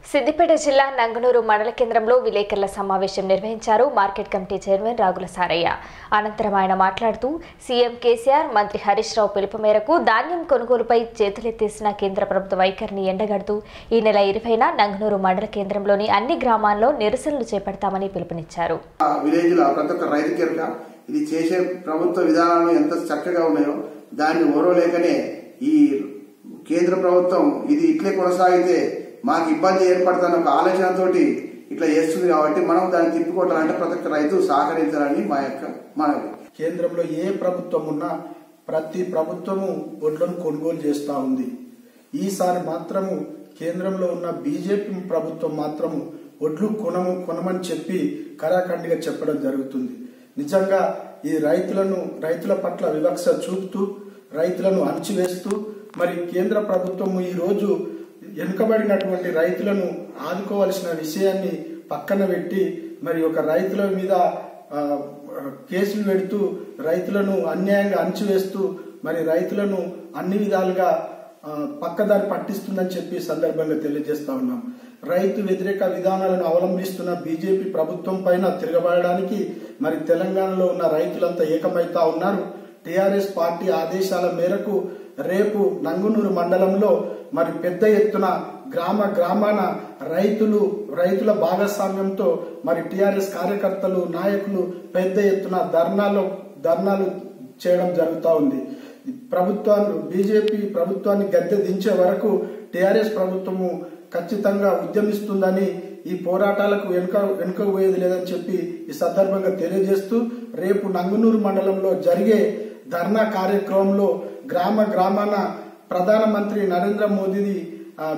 సిద్దిపేట జిల్లా నంగనూరు మండల కేంద్రంలో విలేకరుల సమావేశం నిర్వహించారు market committee chairman Ragula Sarayya అనంతరం ఆయన మాట్లాడుతూ సీఎం కేసీఆర్ మంత్రి హరీష్ రావు పిలుపు మేరకు ధాన్యం కొనుగోలుపై చేతులెత్తేసిన కేంద్ర ప్రభుత్వ వైఖరిని ఎండగడుతూ ఈ నెల ఇరవైన నంగనూరు మండల కేంద్రంలోని అన్ని గ్రామాల్లో నిరసనలు చేపడతామని పిలుపునిచ్చారు ఆ విలేజ్ లో ప్రతి ఒక్క రైతు కెరక ఇది చేసే ప్రభుత్వ విధానాలు ఎంత చక్కగా ఉన్నాయో దాన్ని ఓరవలేకనే ఈ కేంద్ర ప్రభుత్వం ఇది ఇట్లే కొనసాగితే మాకు ఇబ్బంది ఏర్పడుతున్న ఒక ఆలోచనతోటి ఇట్లా చేస్తుంది కాబట్టి మనం దాన్ని తిప్పుకోవాలంటే ప్రతి ఒక్క రైతు సహకరించాలని మా యొక్క మనవి కేంద్రంలో ఏ ప్రభుత్వం ఉన్నా ప్రతి ప్రభుత్వము ఒడ్లను కొనుగోలు చేస్తూ ఉంది ఈసారి మాత్రము కేంద్రంలో ఉన్న బీజేపీ ప్రభుత్వం మాత్రము ఒడ్లు కొనము కొనమని చెప్పి కరాఖండిగా చెప్పడం జరుగుతుంది నిజంగా ఈ రైతులను రైతుల పట్ల వివక్ష చూపుతూ రైతులను అణచివేస్తూ మరి కేంద్ర ప్రభుత్వము ఈ రోజు వెనుకబడినటువంటి రైతులను ఆదుకోవాల్సిన విషయాన్ని పక్కన పెట్టి మరి ఒక రైతుల మీద ఆ, కేసులు పెడుతూ రైతులను అన్యాయంగా అణచివేస్తూ మరి రైతులను అన్ని విధాలుగా ఆ, పక్కదారి పట్టిస్తుందని చెప్పి సందర్భంగా తెలియజేస్తా ఉన్నాం రైతు వ్యతిరేక విధానాలను అవలంబిస్తున్న బీజేపీ ప్రభుత్వం పైన తిరగబడడానికి మరి తెలంగాణలో ఉన్న రైతులంతా ఏకమైతా ఉన్నారు టిఆర్ఎస్ పార్టీ ఆదేశాల మేరకు రేపు నంగునూరు మండలంలో మరి పెద్ద ఎత్తున గ్రామ గ్రామాన రైతులు రైతుల భాగస్వామ్యంతో మరి టిఆర్ఎస్ కార్యకర్తలు నాయకులు పెద్ద ఎత్తున ధర్నాలు ధర్నాలు చేయడం జరుగుతూ ఉంది ప్రభుత్వాన్ని బీజేపీ ప్రభుత్వాన్ని గద్దె దించే వరకు టిఆర్ఎస్ ప్రభుత్వము ఖచ్చితంగా ఉద్యమిస్తుందని ఈ పోరాటాలకు వెనుక వెనుక పోయేది లేదని చెప్పి ఈ సందర్భంగా తెలియజేస్తూ రేపు నంగునూరు మండలంలో జరిగే ధర్నా కార్యక్రమంలో గ్రామ గ్రామాన ప్రధానమంత్రి నరేంద్ర మోదీది ఆ,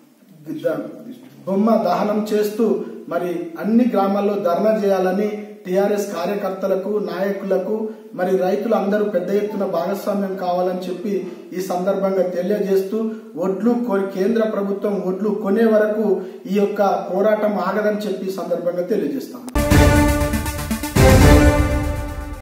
ద- బొమ్మ దహనం చేస్తూ మరి అన్ని గ్రామాల్లో ధర్నా చేయాలని టిఆర్ఎస్ కార్యకర్తలకు నాయకులకు మరి రైతులు అందరూ పెద్ద ఎత్తున భాగస్వామ్యం కావాలని చెప్పి ఈ సందర్భంగా తెలియజేస్తూ ఒడ్లు కొ- కేంద్ర ప్రభుత్వం ఒడ్లు కొనే వరకు ఈ యొక్క పోరాటం ఆగదని చెప్పి ఈ సందర్భంగా తెలియజేస్తాం